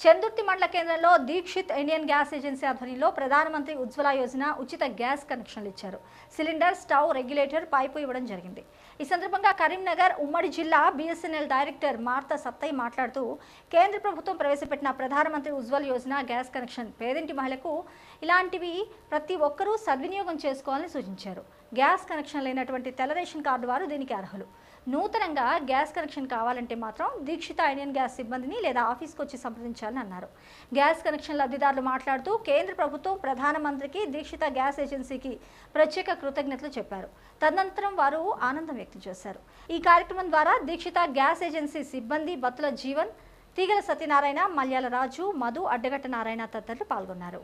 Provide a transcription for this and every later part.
చందుర్తి మండల కేంద్రంలో Dixit Indian gas agency ఆధ్వర్యంలో ప్రధానమంత్రి ఉజ్వల యోజన ఉచిత గ్యాస్ కనెక్షన్లు ఇచ్చారు సిలిండర్ స్టవ్ రెగ్యులేటర్ పైపు ఇవ్వడం జరిగింది ఈ సందర్భంగా కరీంనగర్ ఉమ్మడి జిల్లా బీఎస్ఎన్ఎల్ డైరెక్టర్ మార్త సత్తయ్య మాట్లాడుతూ కేంద్ర ప్రభుత్వం ప్రవేశపెట్టిన ప్రధానమంత్రి ఉజ్వల్ యోజన గ్యాస్ కనెక్షన్ పేదింటి మహిళకు ఇలాంటివి ప్రతి ఒక్కరూ సద్వినియోగం చేసుకోవాలని సూచించారు గ్యాస్ కనెక్షన్ లేనటువంటి తెల్ల రేషన్ కార్డు వారు దీనికి అర్హులు నూతనంగా గ్యాస్ కనెక్షన్ కావాలంటే మాత్రం దీక్షిత ఇండియన్ గ్యాస్ సిబ్బందిని లేదా ఆఫీస్కి వచ్చి సంప్రదించాలని అన్నారు గ్యాస్ కనెక్షన్ లబ్ధిదారులు మాట్లాడుతూ కేంద్ర ప్రభుత్వం ప్రధానమంత్రికి దీక్షిత గ్యాస్ ఏజెన్సీకి ప్రత్యేక కృతజ్ఞతలు చెప్పారు తదనంతరం వారు ఆనందం వ్యక్తం చేశారు ఈ కార్యక్రమం ద్వారా దీక్షిత గ్యాస్ ఏజెన్సీ సిబ్బంది బత్తుల జీవన్ తీగల సత్యనారాయణ మల్యాల రాజు మధు అడ్డగట్ట నారాయణ తదితరులు పాల్గొన్నారు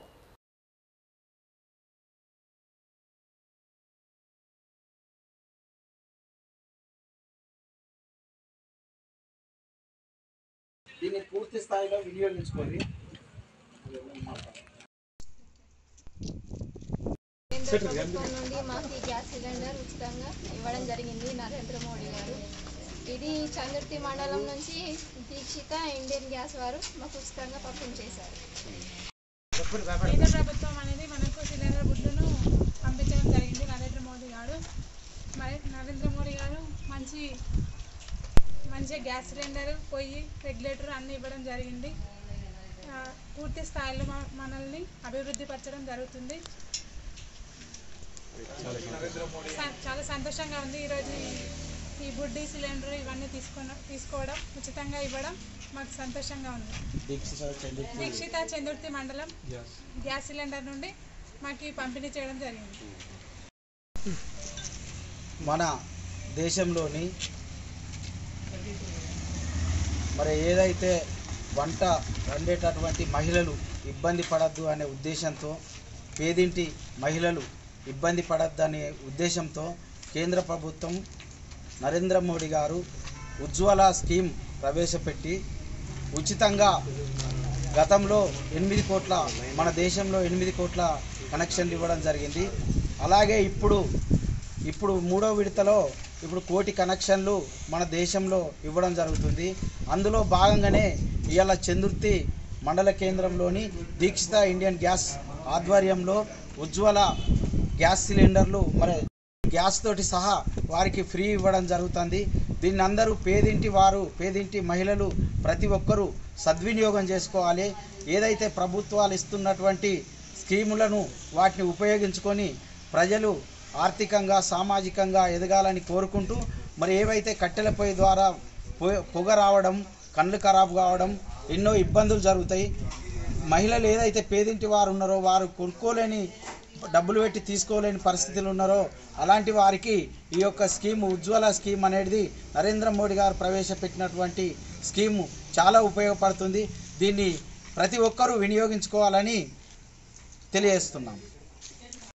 దీన్ని పూర్తి స్థాయిలో వినియోగించుకోండి కేంద్ర ప్రభుత్వం నుండి మాకు ఈ గ్యాస్ సిలిండర్ ఉచితంగా ఇవ్వడం జరిగింది నరేంద్ర మోడీ గారు ఇది చందుర్తి మండలం నుంచి దీక్షిత ఇండియన్ గ్యాస్ వారు మాకు ఉచితంగా పంపించేశారు కేంద్ర ప్రభుత్వం అనేది మనకు సిలిండర్ బుడ్డును పంపించడం జరిగింది నరేంద్ర మోడీ గారు మరి నరేంద్ర మోడీ గారు మంచి మంచి గ్యాస్ సిలిండర్ పొయ్యి రెగ్యులేటర్ అన్ని ఇవ్వడం జరిగింది ఆ, పూర్తి స్థాయిలో మ- మనల్ని అభివృద్ధి పరచడం జరుగుతుంది స- చాలా సంతోషంగా ఉంది ఈరోజు ఈ- ఈ బుడ్డి సిలిండర్ ఇవన్నీ తీసుకున్న తీసుకోవడం ఉచితంగా ఇవ్వడం మాకు సంతోషంగా ఉంది దీక్షిత చందుర్తి మండలం గ్యాస్ సిలిండర్ నుండి మాకు ఈ పంపిణీ చేయడం జరిగింది మన దేశంలోని మరి ఏదైతే వంట వండేటటువంటి మహిళలు ఇబ్బంది పడద్దు అనే ఉద్దేశంతో పేదింటి మహిళలు ఇబ్బంది పడద్దు అనే ఉద్దేశంతో కేంద్ర ప్రభుత్వం నరేంద్ర మోడీ గారు ఉజ్వల స్కీమ్ ప్రవేశపెట్టి ఉచితంగా గతంలో ఎనిమిది కోట్ల మన దేశంలో ఎనిమిది కోట్ల కనెక్షన్లు ఇవ్వడం జరిగింది అలాగే ఇప్పుడు ఇప్పుడు మూడో విడతలో ఇప్పుడు కోటి కనెక్షన్లు మన దేశంలో ఇవ్వడం జరుగుతుంది అందులో భాగంగానే ఇవాళ చందుర్తి మండల కేంద్రంలోని దీక్షిత ఇండియన్ గ్యాస్ ఆధ్వర్యంలో ఉజ్వల గ్యాస్ సిలిండర్లు మరి గ్యాస్ తోటి సహా వారికి ఫ్రీ ఇవ్వడం జరుగుతుంది దీన్ని అందరూ పేదింటి వారు పేదింటి మహిళలు ప్రతి ఒక్కరూ సద్వినియోగం చేసుకోవాలి ఏదైతే ప్రభుత్వాలు ఇస్తున్నటువంటి స్కీములను వాటిని ఉపయోగించుకొని ప్రజలు ఆర్థికంగా సామాజికంగా ఎదగాలని కోరుకుంటూ మరి ఏవైతే కట్టెల పొయ్యి ద్వారా పొ- పొగ రావడం కళ్ళు ఖరాబు కావడం ఎన్నో ఇబ్బందులు జరుగుతాయి మహిళలు ఏదైతే పేదింటి వారు ఉన్నారో వారు కొనుక్కోలేని డబ్బులు పెట్టి తీసుకోలేని పరిస్థితులు ఉన్నారో అలాంటి వారికి ఈ యొక్క స్కీమ్ ఉజ్వల స్కీమ్ అనేది నరేంద్ర మోడీ గారు ప్రవేశపెట్టినటువంటి స్కీము చాలా ఉపయోగపడుతుంది దీన్ని ప్రతి ఒక్కరూ వినియోగించుకోవాలని తెలియజేస్తున్నాం